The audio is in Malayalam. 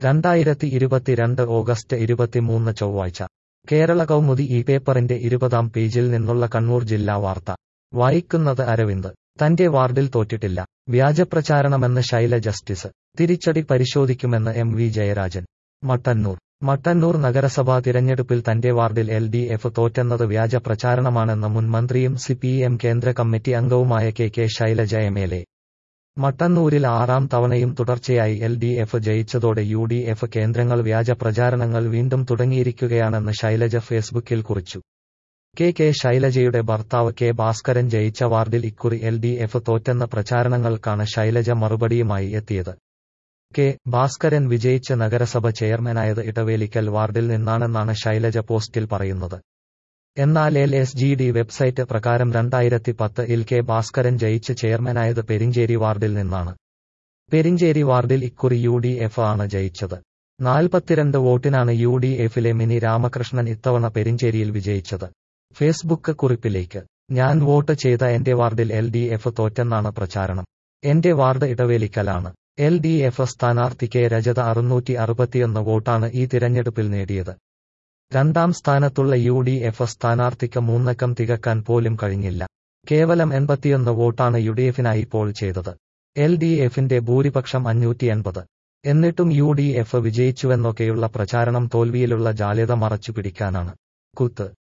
രണ്ടായിരത്തി ഇരുപത്തിരണ്ട് ഓഗസ്റ്റ് ഇരുപത്തിമൂന്ന് ചൊവ്വാഴ്ച കേരള കൗമുദി ഈ പേപ്പറിന്റെ ഇരുപതാം പേജിൽ നിന്നുള്ള കണ്ണൂർ ജില്ലാ വാർത്ത വായിക്കുന്നത് അരവിന്ദ് തന്റെ വാർഡിൽ തോറ്റിട്ടില്ല വ്യാജപ്രചാരണമെന്ന് ശൈല ജസ്റ്റിസ് തിരിച്ചടി പരിശോധിക്കുമെന്ന് എം വി ജയരാജൻ മട്ടന്നൂർ മട്ടന്നൂർ നഗരസഭാ തിരഞ്ഞെടുപ്പിൽ തന്റെ വാർഡിൽ എൽ ഡി എഫ് തോറ്റെന്നത് വ്യാജ പ്രചാരണമാണെന്ന് മുൻ മന്ത്രിയും സി പി എം കേന്ദ്ര കമ്മിറ്റി അംഗവുമായ K K Shailaja M L A മട്ടന്നൂരിൽ ആറാം തവണയും തുടർച്ചയായി എൽ ഡി എഫ് ജയിച്ചതോടെ യു ഡി എഫ് കേന്ദ്രങ്ങൾ വ്യാജ പ്രചാരണങ്ങൾ വീണ്ടും തുടങ്ങിയിരിക്കുകയാണെന്ന് ശൈലജ ഫേസ്ബുക്കിൽ കുറിച്ചു കെ കെ ശൈലജയുടെ ഭർത്താവ് കെ ഭാസ്കരൻ ജയിച്ച വാർഡിൽ ഇക്കുറി എൽ ഡി എഫ് തോറ്റെന്ന പ്രചാരണങ്ങൾക്കാണ് ശൈലജ മറുപടിയുമായി എത്തിയത് കെ ഭാസ്കരൻ വിജയിച്ച് നഗരസഭ ചെയർമാനായത് ഇടവേലിക്കൽ വാർഡിൽ നിന്നാണെന്നാണ് ശൈലജ പോസ്റ്റിൽ പറയുന്നത് എന്നാൽ L S G D website പ്രകാരം രണ്ടായിരത്തി പത്ത് ഇൽ കെ ഭാസ്കരൻ ജയിച്ച് ചെയർമാനായത് പെരിഞ്ചേരി വാർഡിൽ നിന്നാണ് പെരിഞ്ചേരി വാർഡിൽ ഇക്കുറി യു ഡി എഫ് ആണ് ജയിച്ചത് നാൽപ്പത്തിരണ്ട് വോട്ടിനാണ് യു ഡി എഫിലെ മിനി രാമകൃഷ്ണൻ ഇത്തവണ പെരിഞ്ചേരിയിൽ വിജയിച്ചത് ഫേസ്ബുക്ക് കുറിപ്പിലേക്ക് ഞാൻ വോട്ട് ചെയ്ത എന്റെ വാർഡിൽ എൽ ഡി എഫ് തോറ്റെന്നാണ് പ്രചാരണം എന്റെ വാർഡ് ഇടവേലിക്കലാണ് എൽ ഡി എഫ് സ്ഥാനാർത്ഥി കെ രജത അറുന്നൂറ്റി അറുപത്തിയൊന്ന് വോട്ടാണ് ഈ തിരഞ്ഞെടുപ്പിൽ നേടിയത് രണ്ടാം സ്ഥാനത്തുള്ള യു ഡി എഫ് സ്ഥാനാർത്ഥിക്ക് മൂന്നക്കം തികക്കാൻ പോലും കഴിഞ്ഞില്ല കേവലം എൺപത്തിയൊന്ന് വോട്ടാണ് യു ഡി എഫിനായി പോൾ ചെയ്തത് എൽ ഡി എഫിന്റെ ഭൂരിപക്ഷം അഞ്ഞൂറ്റി എൺപത് എന്നിട്ടും യു ഡി എഫ് വിജയിച്ചുവെന്നൊക്കെയുള്ള പ്രചാരണം തോൽവിയിലുള്ള ജാള്യത മറച്ചുപിടിക്കാനാണ് കുത്ത്